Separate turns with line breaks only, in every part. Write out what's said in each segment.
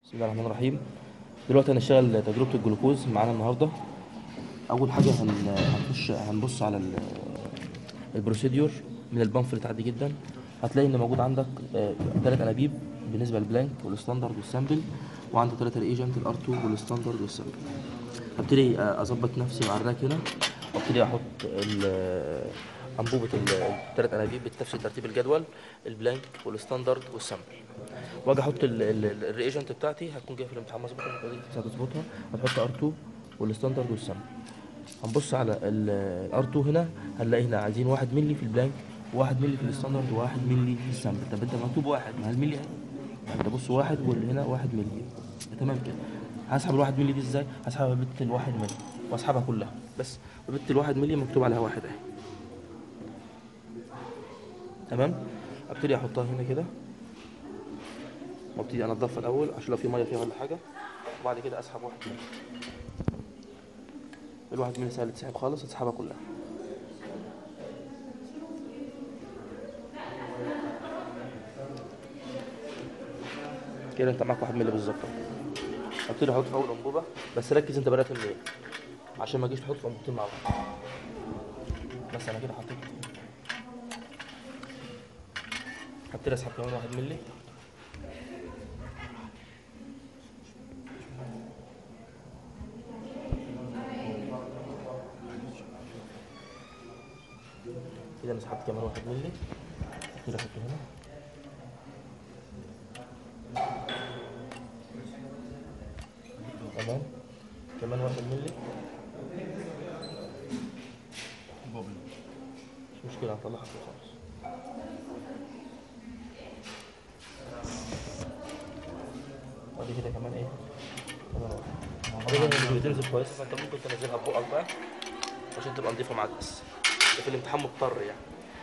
بسم الله الرحمن الرحيم دلوقتي هنشتغل تجربة الجلوكوز معانا النهاردة أول حاجة هن- هنخش هنبص على ال- البروسيديور من البامفلت عادي جدا هتلاقي إن موجود عندك ثلاث أنابيب بالنسبة للبلانك والستاندرد والسامبل وعندك ثلاثة ريجنت الار 2 والستاندرد والسامبل هبتدي آه، أظبط نفسي مع الراك هنا وابتدي أحط ال- أنبوبة الثلاث أنابيب بنفس ترتيب الجدول البلانك والستاندرد والسامبل واجي احط ال- ال- ال- الريجنت بتاعتي هتكون جايه في الامتحان مظبوطه النقطه دي هتظبطها هتحط ار 2 والستاندرد والسم هنبص على الار 2 هنا هنلاقي هنا عايزين 1 مللي في البلانك و1 مللي في الستاندرد و1 مللي في السامبل طب انت مكتوب واحد ما الملي اهي انت بص واحد واللي هنا 1 مللي تمام كده هسحب الواحد مللي دي ازاي؟ هسحبها ببت الواحد مللي واسحبها كلها بس ببت الواحد مللي مكتوب عليها واحد اهي تمام ابتدي احطها هنا كده وابتدي انضفها الاول عشان لو في ميه فيها ولا حاجه وبعد كده اسحب واحد منها الواحد من سهل تسحب خالص تسحبها كلها كده انت معاك واحد مللي بالظبط اهو. ابتدي احط في اول انبوبه بس ركز انت بدات منين عشان ما تجيش تحط في انبوبتين مع بعض بس انا كده حطيت هبتدي اسحب كمان واحد مللي كده انا سحبت كمان واحد مللي كده احطه هنا تمام كمان واحد مللي مش مشكلة هطلعها فوق خالص ادي كده كمان ايه كمان واحد كده مش بتنزل كويس فانت ممكن تنزلها ببقك بقى عشان تبقى نضيفة معاك بس ده في الامتحان مضطر يعني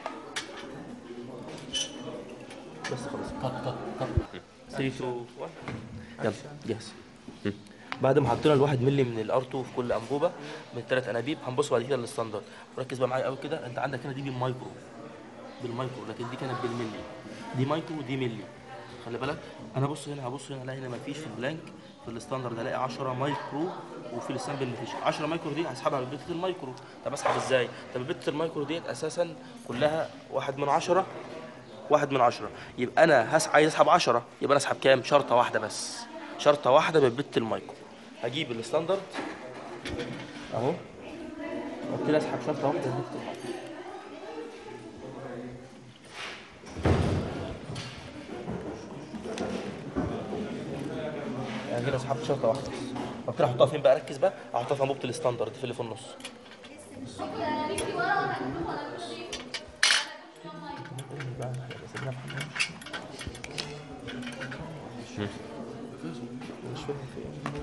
بس خلاص
طق طق طق
3 2 1 يلا جاهز بعد ما حطينا الواحد مللي من الار 2 في كل انبوبه من الثلاث انابيب هنبص بعد كده للستاندرد وركز بقى معايا قوي كده انت عندك هنا دي بالمايكرو بالمايكرو لكن دي كانت بالملي دي مايكرو ودي ملي خلي بالك انا بص هنا هبص هنا الاقي هنا مفيش في البلانك في الستاندرد الاقي 10 مايكرو وفي السامبل مفيش 10 مايكرو دي هسحبها ببتة المايكرو طب اسحب ازاي؟ طب ببتة المايكرو ديت اساسا كلها واحد من عشرة واحد من عشرة يبقى انا هس... عايز اسحب عشرة يبقى انا اسحب كام شرطة واحدة بس شرطة واحدة ببت المايكرو هجيب الستاندرد اهو وابتدي اسحب شرطة واحدة ببت المايكرو يعني كده سحبت شرطة واحدة بس وابتدي احطها فين بقى ركز بقى احطها في انبوبة الستاندرد في اللي في النص مش فاهم في ايه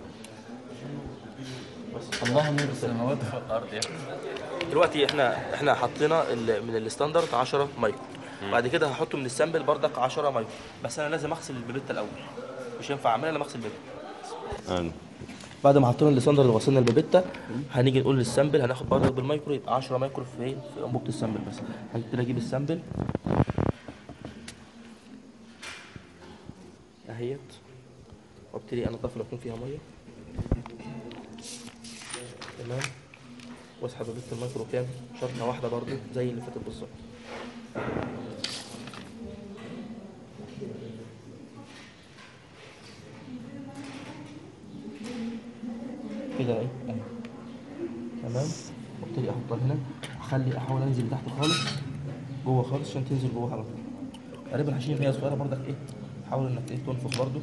الله نور السماوات والارض يا
دلوقتي احنا احنا حطينا ال- من الستاندرد 10 مايكرو بعد كده هحطه من السامبل بردك 10 مايكرو بس انا لازم اغسل البيبيتا الاول مش ينفع اعملها لما اغسل البيبيتا بعد ما حطينا الستاندرد وغسلنا البيبيتا هنيجي نقول للسامبل هناخد بردك بالمايكرو يبقى 10 مايكرو في ايه في انبوبه السامبل بس هبتدي اجيب السامبل اهيت وابتدي انضف لو يكون فيها ميه تمام واسحب بيبيتا المايكرو كام شرطه واحده برضو زي اللي فاتت بالظبط كده ايه اهي تمام وابتدي احطها هنا اخلي احاول انزل تحت خالص جوه خالص عشان تنزل جوه على طول تقريبا عشان هي صغيره برضك ايه حاول انك ايه تنفخ برضو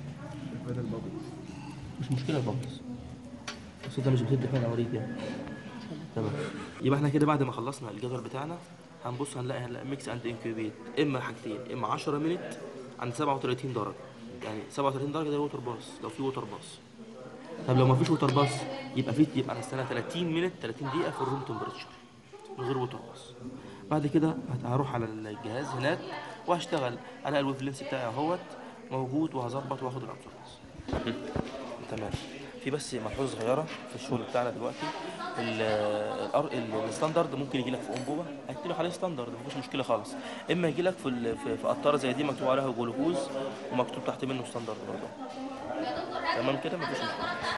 مش مشكله البابلز بس انت مش بتدي حين اوريك يعني تمام يبقى احنا كده بعد ما خلصنا الجدول بتاعنا هنبص هنلاقي هنلاقي ميكس اند انكيوبيت اما حاجتين اما 10 مينت عند 37 درجه يعني 37 درجه ده ووتر باص لو في ووتر باص طب لو ما فيش ووتر باص يبقى في يبقى هنستنى 30 مينت 30 دقيقه في الروم تمبريتشر من غير ووتر باص بعد كده هت- هروح على الجهاز هناك وهشتغل الاقي الويف لينس بتاعي اهوت موجود وهظبط واخد الابزوربنس تمام في بس ملحوظه صغيره في الشغل بتاعنا دلوقتي ال- الأر- ال- الستاندرد ممكن يجي لك في انبوبه هتكتب عليه ستاندرد مفيش مشكله خالص اما يجي لك في ال- في في قطاره زي دي مكتوب عليها جلوكوز ومكتوب تحت منه ستاندرد برضه تمام كده مفيش مشكله